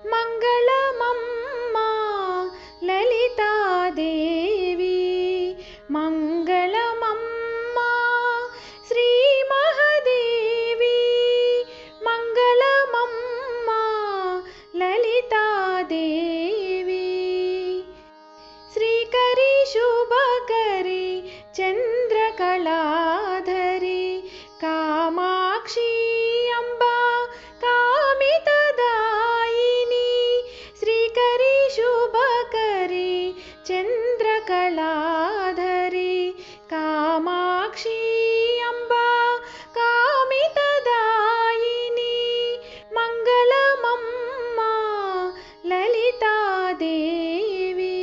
మంగళమమ్మా లలితాదేవి మంగళమమ్మా శ్రీ మహాదేవి మంగళమమ్మా లలితాదేవి శ్రీకరి శుభకరి చంద్రకళాధరి కామాక్షి అంబా కామితదాయిని శ్రీకరి శుభకరి చంద్రకళాధరి కామాక్షి అంబా కామితదాయిని మంగళమమ్మా లలితాదేవి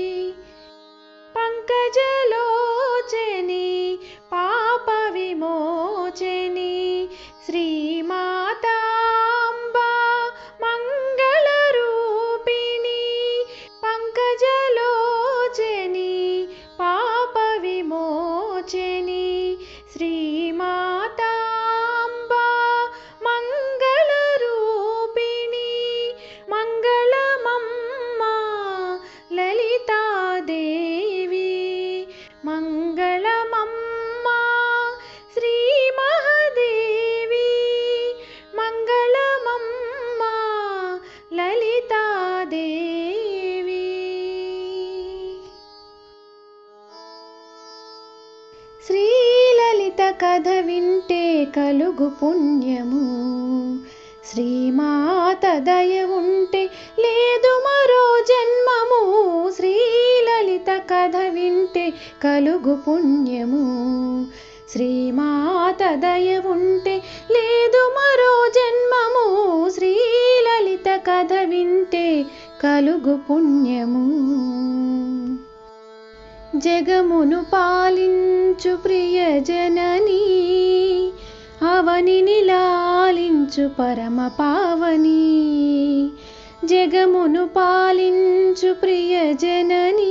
పంకజలోచని పాప విమోచని శ్రీమాతాంబా మంగళరూపిణి పంకజలోచని పాప విమోచని శ్రీమాతాంబా మంగళరూపిణి మంగళమమ్మా లలితాదేవి మంగళమమ్మా శ్రీ మహాదేవి మంగళమమ్మా లలితాదేవి శ్రీలలిత కథ వింటే కలుగు పుణ్యము శ్రీమాత దయ ఉంటే లేదు మరో జన్మము శ్రీలలిత కథ వింటే కలుగు పుణ్యము శ్రీమాత దయ ఉంటే లేదు మరో జన్మము శ్రీలలిత కథ వింటే కలుగు పుణ్యము జగమును పాలించు ప్రియ జనని అవనిని లాలించు పరమ పావని జగమును పాలించు ప్రియ జనని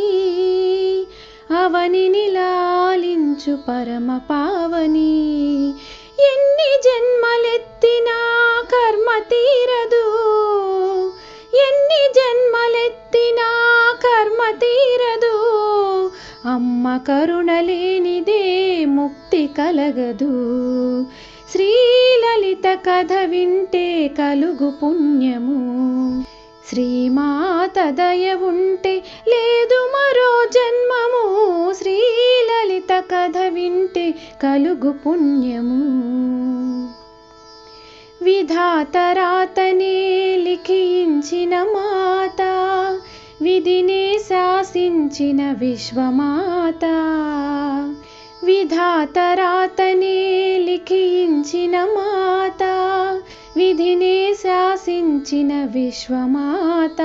అవనిని లాలించు పరమ పావని ఎన్ని జన్మలెత్తినా కర్మ తీరదు ఎన్ని జన్మలెత్తినా కర్మ తీరదు అమ్మ కరుణ లేనిదే ముక్తి కలగదు శ్రీలలిత కథ వింటే కలుగు పుణ్యము శ్రీమాత దయ ఉంటే లేదు మరో జన్మము శ్రీలలిత కథ వింటే కలుగు పుణ్యము విధాతరాతనే లిఖించిన మాత విధినే శాసించిన విశ్వమాత విధాతరాతనే లిఖించిన మాత విధినే శాసించిన విశ్వమాత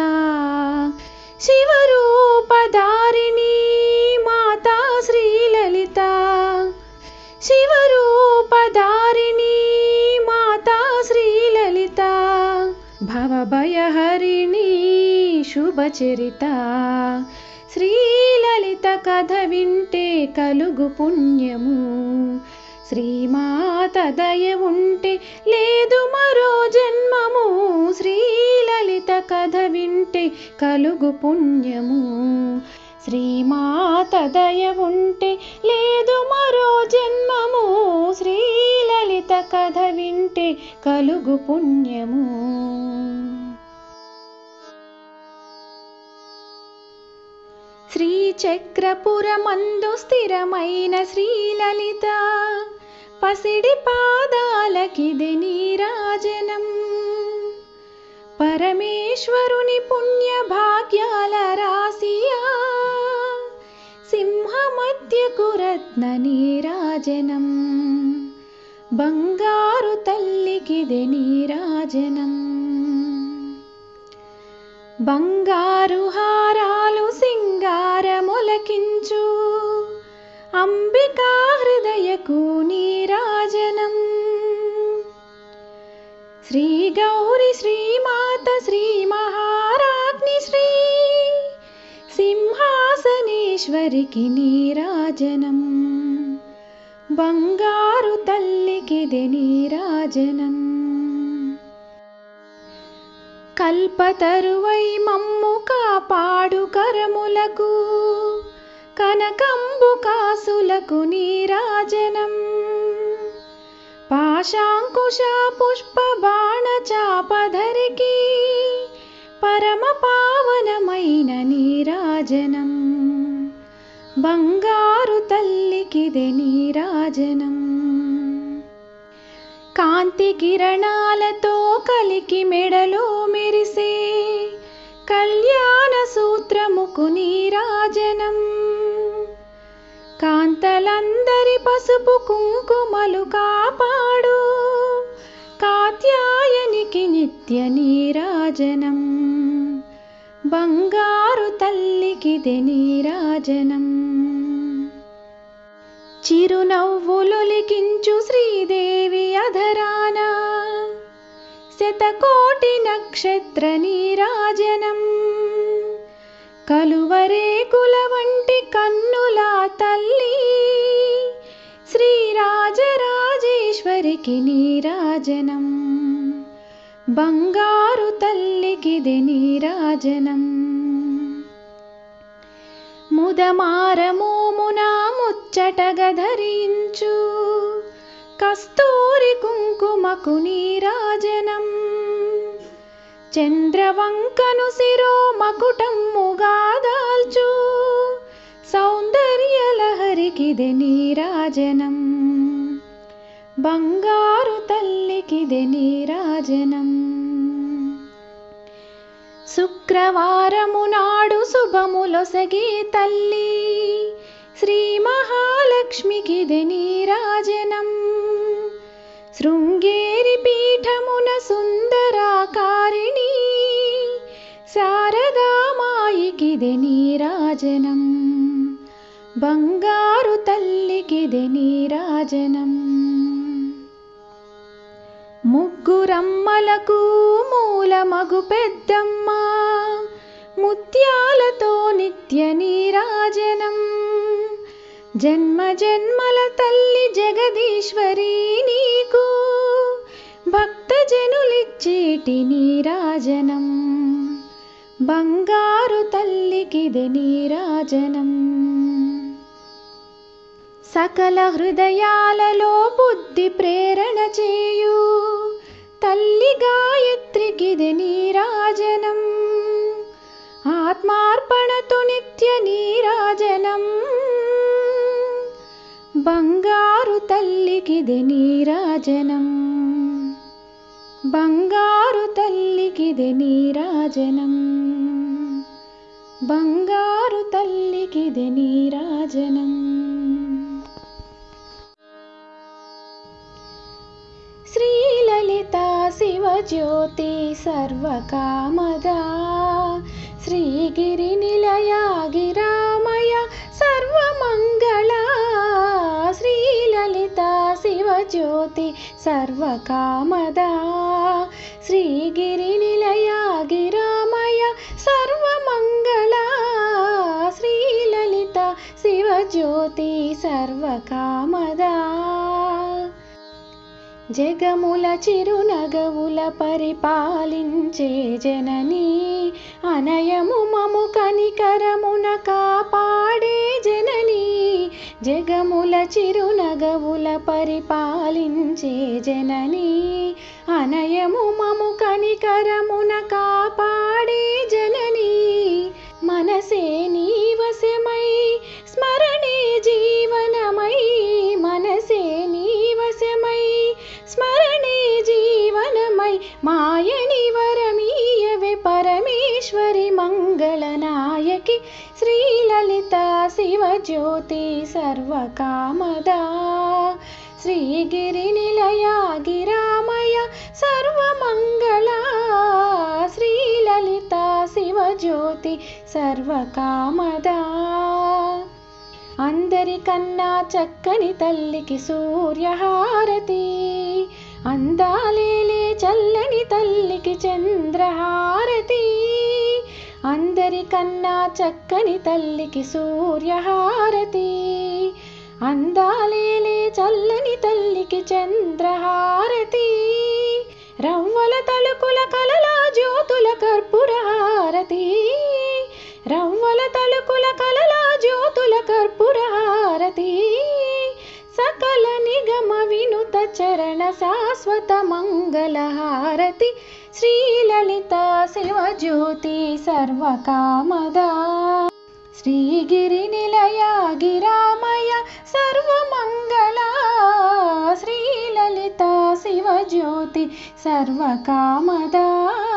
శివరూపధారిణి మాతా శ్రీలలిత శివరూపధారిణి మాతా శ్రీలలిత భవభయహరిణి శుభచరిత శ్రీలలిత కథ వింటే కలుగు పుణ్యము శ్రీమాత దయ ఉంటే లేదు మరో జన్మము శ్రీలలిత కథ వింటే కలుగు పుణ్యము శ్రీమాత దయ ఉంటే లేదు మరో జన్మము శ్రీలలిత కథ వింటే కలుగు పుణ్యము శ్రీచక్రపురమందు స్థిరమైన శ్రీలలిత పసిడి పాదాలకిది నీరాజనం పరమేశ్వరుని పుణ్య భాగ్యాల రాసియా సింహ మధ్యకు రత్న నీరాజనం బంగారు తల్లికిది నీరాజనం బంగారు హారాలు సింగారములకించు అంబికా హృదయకు నీరాజనం శ్రీ గౌరి శ్రీమాత శ్రీ మహారాజ్ని శ్రీ సింహాసనేశ్వరికి నీరాజనం బంగారు తల్లికిది నీరాజనం కల్పతరువై మమ్ము కాపాడు కరములకు కనకంబు కాసులకు నీరాజనం పాశాంకుశ పుష్ప బాణ చాపధరికి పరమ పావనమైన నీరాజనం బంగారు తల్లికిదే నీరాజనం కాంతి కిరణాలతో కలికి మెడలో మెరిసే కళ్యాణ సూత్రముకు నీరాజనం కాంతలందరి పసుపు కుంకుమలు కాపాడు కాత్యాయనికి నిత్య నీరాజనం బంగారు తల్లికిదే నీరాజనం చిరునవ్వులొలికించు శ్రీదేవి అధరాన శతకోటి నక్షత్ర నీరాజనం కలువరేకుల వంటి కన్నుల తల్లి శ్రీరాజరాజేశ్వరికి నీరాజనం బంగారు తల్లికిది నీరాజనం ముదమారమోమున ముచ్చటగ ధరించు కస్తూరి కుంకుమకు నీరాజనం చంద్రవంకను శిరో మకుటమ్ముగా దాల్చు సౌందర్యలహరికిదే నీరాజనం బంగారు తల్లికిదే నీరాజనం శుక్రవారము నాడు శుభములొసగి తల్లి శ్రీ మహాలక్ష్మికిదే నీరాజనం శృంగేరి పీఠమున సుందరాకారిణి శారదామాయికిదే నీరాజనం బంగారు తల్లికిదే నీరాజనం ముగ్గురమ్మలకు మూలమగు పెద్దమ్మ ముత్యాలతో నిత్య నీరాజనం జన్మ జన్మల తల్లి జగదీశ్వరి నీకు భక్తజనులిచ్చేటి నీరాజనం బంగారు తల్లికిదే నీరాజనం సకల హృదయాలలో బుద్ధి ప్రేరణ చేయు తల్లి గాయత్రికిది నీరాజనం ఆత్మార్పణతో నిత్య నీరాజనం బంగారు తల్లికిది నీరాజనం బంగారు తల్లికిది నీరాజనం బంగారు తల్లికిది నీరాజనం శ్రీలలితా శివజ్యోతి సర్వకామదా శ్రీగిరి నిలయ గిరామయ సర్వమంగళ శ్రీలలితా శివజ్యోతి సర్వకామదా శ్రీగిరి నిలయ గిరామయ సర్వమంగళ శ్రీలలిత శివజ్యోతి సర్వకామదా జగముల చిరునగవుల పరిపాలించే జనని అనయము మము కనికరమున కాపాడే జనని జగముల చిరునగవుల పరిపాలించే జనని అనయము మము కనికరమున కాపాడే జనని మనసే నీవశమై స్మరణే జీవనమై మనసే నీవశమై స్మరణే జీవనమై మాయని వరమీయవే పరమేశ్వరి మంగళనాయకి శ్రీలలిత శివజ్యోతి సర్వకామదా శ్రీగిరి నిలయ గిరామయ సర్వమంగళ శ్రీలలిత శివజ్యోతి సర్వకామదా అందరికన్నా చక్కని తల్లికి సూర్యహారతి అందాలేలే చల్లని తల్లికి చంద్రహారతి అందరికన్నా చక్కని తల్లికి సూర్యహారతి అందాలేలే చల్లని తల్లికి చంద్రహారతి రవ్వల తలుకుల కలలా జ్యోతుల కర్పూర హారతి రవ్వల తలుకుల కలల జ్యోతుల కర్పూర హారతి సకల నిగమ వినుత చరణ శాశ్వత మంగళ హారతి శ్రీలలిత శివజ్యోతి సర్వకామదా శ్రీగిరి నిలయ గిరామయ సర్వమంగళ శ్రీలలిత శివజ్యోతి సర్వకామదా